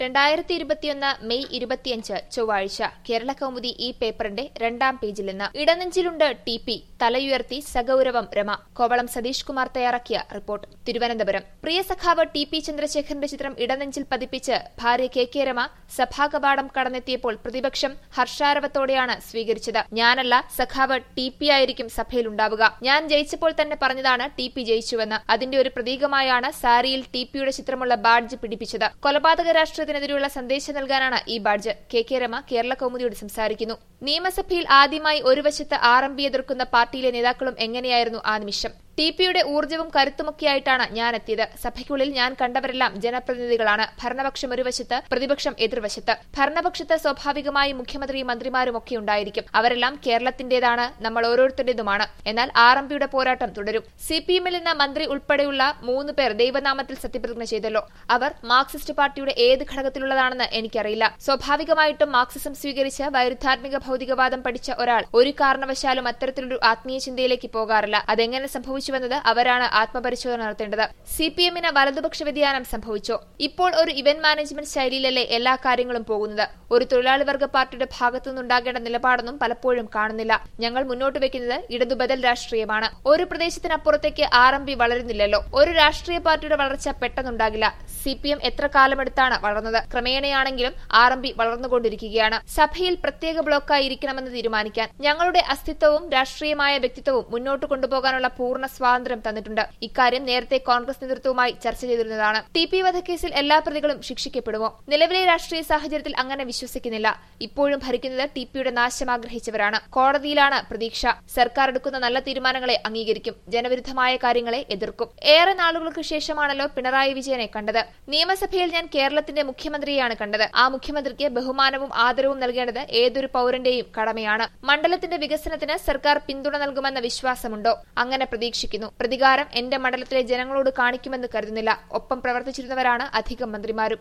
രണ്ടായിരത്തി ഇരുപത്തിയൊന്ന് മെയ് ഇരുപത്തിയഞ്ച് ചൊവ്വാഴ്ച കേരള കൗമുദി ഈ പേപ്പറിന്റെ രണ്ടാം പേജിൽ നിന്ന് ഇടനെഞ്ചിലുണ്ട് ടി പി തലയുയർത്തി സഗൌരവം രമ കോവളം സതീഷ് കുമാർ തയ്യാറാക്കിയ റിപ്പോർട്ട് തിരുവനന്തപുരം പ്രിയ സഖാവ് ടി പി ചന്ദ്രശേഖരന്റെ ചിത്രം ഇടനെഞ്ചിൽ പതിപ്പിച്ച് ഭാര്യ കെ കെ രമ സഭാകവാടം കടന്നെത്തിയപ്പോൾ പ്രതിപക്ഷം ഹർഷാരവത്തോടെയാണ് സ്വീകരിച്ചത് ഞാനല്ല സഖാവ് ടി പി ആയിരിക്കും സഭയിലുണ്ടാവുക ഞാൻ ജയിച്ചപ്പോൾ തന്നെ പറഞ്ഞതാണ് ടി പി ജയിച്ചുവെന്ന് അതിന്റെ ഒരു പ്രതീകമായാണ് സാരിയിൽ ടി പിയുടെ ചിത്രമുള്ള ബാഡ്ജ് പിടിപ്പിച്ചത് കൊലപാതക രാഷ്ട്രീയത്തിനെതിരെയുള്ള സന്ദേശം നൽകാനാണ് ഈ badge K K Rema Kerala കൗമുദിയോട് സംസാരിക്കുന്നു നിയമസഭയിൽ ആദ്യമായി ഒരു വശത്ത് ആർ എം പി എതിർക്കുന്ന പാർട്ടിയിലെ നേതാക്കളും എങ്ങനെയായിരുന്നു ആ നിമിഷം ടി പിയുടെ ഊർജ്ജവും കരുത്തുമൊക്കെയായിട്ടാണ് ഞാൻ എത്തിയത് സഭയ്ക്കുള്ളിൽ ഞാൻ കണ്ടവരെല്ലാം ജനപ്രതിനിധികളാണ് ഭരണപക്ഷം ഒരു വശത്ത് പ്രതിപക്ഷം എതിർവശത്ത് ഭരണപക്ഷത്ത് സ്വാഭാവികമായി മുഖ്യമന്ത്രിയും മന്ത്രിമാരും ഒക്കെ ഉണ്ടായിരിക്കും അവരെല്ലാം കേരളത്തിന്റേതാണ് നമ്മൾ ഓരോരുത്തരുടേതുമാണ് എന്നാൽ ആർ എം പിയുടെ പോരാട്ടം തുടരും സി പി എമ്മിൽ നിന്ന് മന്ത്രി ഉൾപ്പെടെയുള്ള മൂന്ന് പേർ ദൈവനാമത്തിൽ സത്യപ്രതിജ്ഞ ചെയ്തല്ലോ അവർ മാർക്സിസ്റ്റ് പാർട്ടിയുടെ ഏത് ഘടകത്തിലുള്ളതാണെന്ന് എനിക്കറിയില്ല സ്വാഭാവികമായിട്ടും മാർക്സിസം സ്വീകരിച്ച് വൈരുദ്ധാത്മിക ഭൗതികവാദം പഠിച്ച ഒരാൾ ഒരു കാരണവശാലും അത്തരത്തിലൊരു ആത്മീയ ചിന്തയിലേക്ക് പോകാറില്ല അതെങ്ങനെ സംഭവിച്ചുവെന്നത് അവരാണ് ആത്മപരിശോധന നടത്തേണ്ടത് സി പി എമ്മിന് വലതുപക്ഷ വ്യതിയാനം സംഭവിച്ചോ ഇപ്പോൾ ഒരു ഇവന്റ് മാനേജ്മെന്റ് ശൈലിയിലല്ലേ എല്ലാ കാര്യങ്ങളും പോകുന്നത് ഒരു തൊഴിലാളി വർഗ പാർട്ടിയുടെ ഭാഗത്തുനിന്നുണ്ടാകേണ്ട നിലപാടൊന്നും പലപ്പോഴും കാണുന്നില്ല ഞങ്ങൾ മുന്നോട്ട് വെക്കുന്നത് ഇടതുബദൽ രാഷ്ട്രീയമാണ് ഒരു പ്രദേശത്തിനപ്പുറത്തേക്ക് ആർ എം പി വളരുന്നില്ലല്ലോ ഒരു രാഷ്ട്രീയ പാർട്ടിയുടെ വളർച്ച പെട്ടെന്നുണ്ടാകില്ല സി പി എം എത്ര കാലമെടുത്താണ് വളർന്നത് ക്രമേണയാണെങ്കിലും ആർ എം പി വളർന്നുകൊണ്ടിരിക്കുകയാണ് സഭയിൽ പ്രത്യേക ബ്ലോക്കായി ഇരിക്കണമെന്ന് തീരുമാനിക്കാൻ ഞങ്ങളുടെ അസ്തിത്വവും രാഷ്ട്രീയമായ വ്യക്തിത്വവും മുന്നോട്ട് കൊണ്ടുപോകാനുള്ള പൂർണ്ണ സ്വാതന്ത്ര്യം തന്നിട്ടുണ്ട് ഇക്കാര്യം നേരത്തെ കോൺഗ്രസ് നേതൃത്വവുമായി ചർച്ച ചെയ്തിരുന്നതാണ് ടി പി വധക്കേസിൽ എല്ലാ പ്രതികളും ശിക്ഷിക്കപ്പെടുമോ നിലവിലെ രാഷ്ട്രീയ സാഹചര്യത്തിൽ അങ്ങനെ വിശ്വസിക്കുന്നില്ല ഇപ്പോഴും ഭരിക്കുന്നത് ടി പിയുടെ നാശം ആഗ്രഹിച്ചവരാണ് കോടതിയിലാണ് പ്രതീക്ഷ സർക്കാർ എടുക്കുന്ന നല്ല തീരുമാനങ്ങളെ അംഗീകരിക്കും ജനവിരുദ്ധമായ കാര്യങ്ങളെ എതിർക്കും ഏറെ നാളുകൾക്ക് ശേഷമാണല്ലോ പിണറായി വിജയനെ കണ്ടത് നിയമസഭയിൽ ഞാൻ കേരളത്തിന്റെ മുഖ്യമന്ത്രിയെയാണ് കണ്ടത് ആ മുഖ്യമന്ത്രിക്ക് ബഹുമാനവും ആദരവും നൽകേണ്ടത് ഏതൊരു പൌരന്റെയും കടമയാണ് മണ്ഡലത്തിന്റെ വികസനത്തിന് സർക്കാർ പിന്തുണ നൽകുമെന്ന വിശ്വാസമുണ്ടോ അങ്ങനെ പ്രതീക്ഷിക്കുന്നു പ്രതികാരം എന്റെ മണ്ഡലത്തിലെ ജനങ്ങളോട് കാണിക്കുമെന്ന് കരുതുന്നില്ല ഒപ്പം പ്രവർത്തിച്ചിരുന്നവരാണ് അധികം മന്ത്രിമാരും